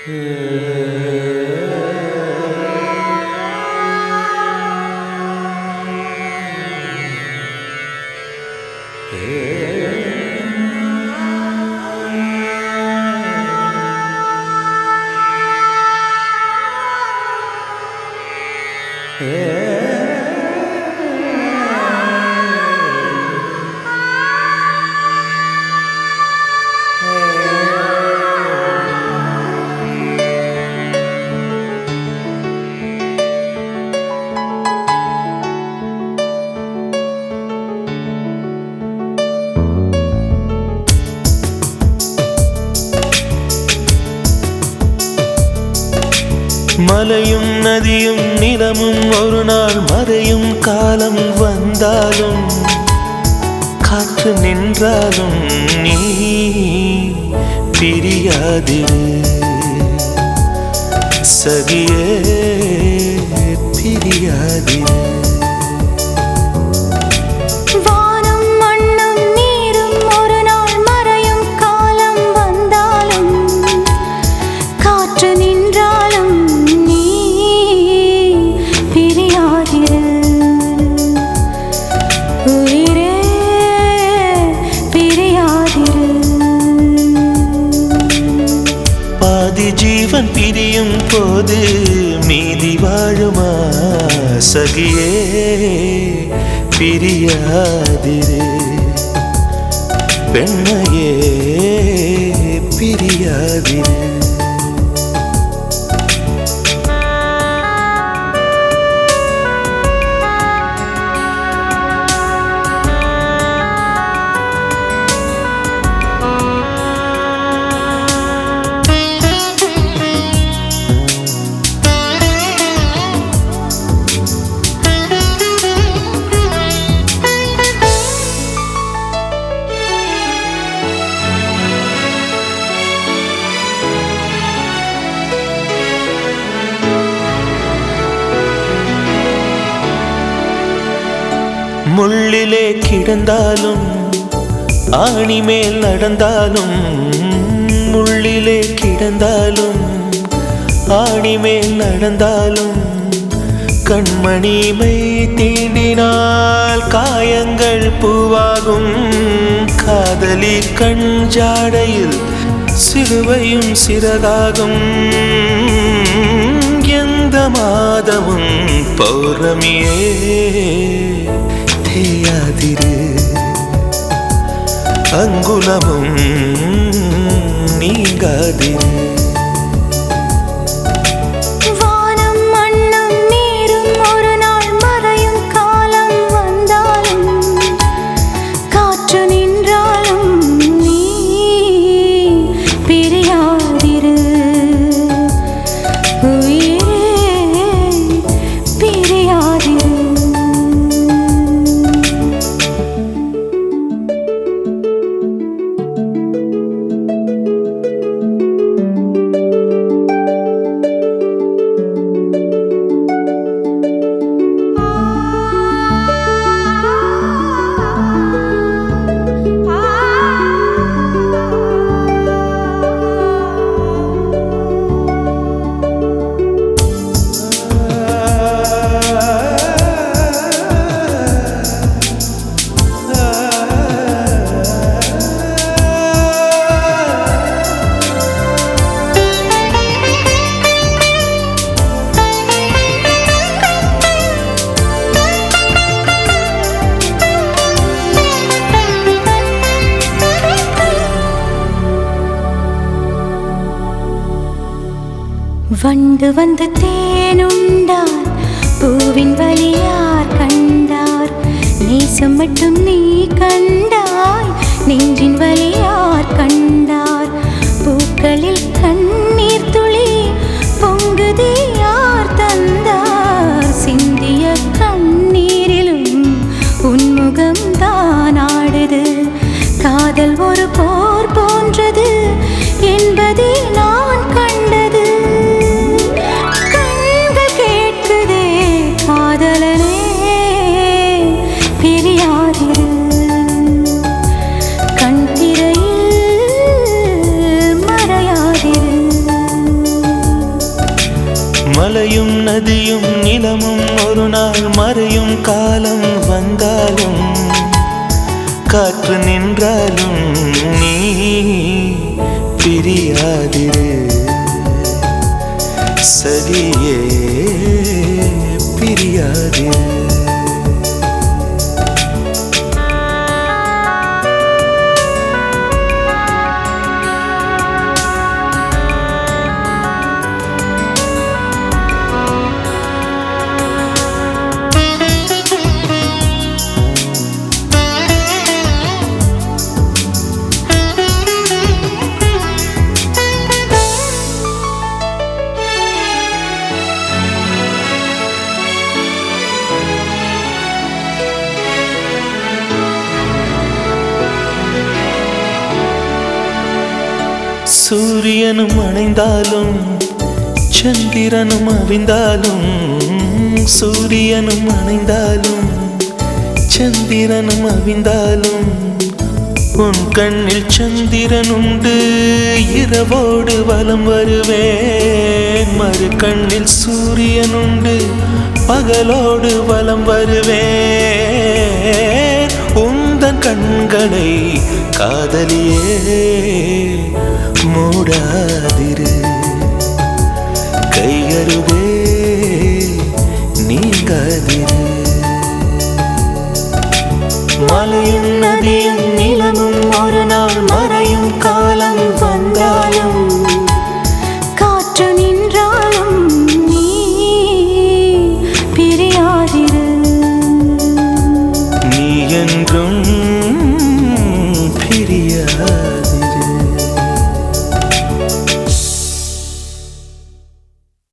மலையும் நதியும் நிலமும் ஒரு நாள் மறையும் காலம் வந்தாலும் காற்று நின்றாலும் நீ பிரியாதிரு சகியே பிரியாதிரு வானம் மண்ணும் நீரும் ஒரு நாள் மறையும் காலம் வந்தாலும் காற்று நின்றாலும் நீ பிரியாதிரு உயிரே பிரியாதிரு பாதி ஜீவன் பிரியும் போது மீதி வாழுமா சகியே பிரியாதிரு பெண்மையே பிரியாதிரு முள்ளிலே கிடந்தாலும் ஆணி மேல் நடந்தாலும் முள்ளிலே கிடந்தாலும் ஆணி மேல் நடந்தாலும் கண்மணிமை தீண்டினால் காயங்கள் பூவாகும் காதலி கண் ஜாடையில் சிலுவையும் சிறகாகும் எந்த மாதமும் பௌர்ணமியே தேயாதிரு அங்குலமும் நீங்காதிரு வானம் மண்ணும் நீரும் ஒரு நாள் மறையும் காலம் வந்தாலும் காற்று நின்றாலும் நீ பிரியாதிரு உயிரே பிரியாதிரு வண்டு வந்து தேனுண்டார் பூவின் வழியார் கண்டார் நேசம் மட்டும் நீ கண்டாய் நெஞ்சின் வழியார் கண்டார் பூக்களில் கண்ணீர் துளி பொங்குதி யார் தந்தார் சிந்திய கண்ணீரிலும் உன்முகம் தான் ஆடுது காதல் ஒரு போர் போன்றது என்பதே நான் கண்டது கண்கள் கேட்குதே காதலனே பிரியாதிரு கண் திரையில் மலையும் நதியும் நிலமும் ஒரு நாள் மறையும் காலம் வந்தாலும் காற்று நின்றாலும் நீ பிரியாதிரு சகியே பிரியாதிரு சூரியனும் அணைந்தாலும் சந்திரனும் அவிந்தாலும் சூரியனும் அணைந்தாலும் சந்திரனும் அவிந்தாலும் உன் கண்ணில் சந்திரன் உண்டு இரவோடு வலம் வருவேன் மறு கண்ணில் சூரியன் உண்டு பகலோடு வலம் வருவேன் உந்தன் கண்களை காதலியே மூடாதே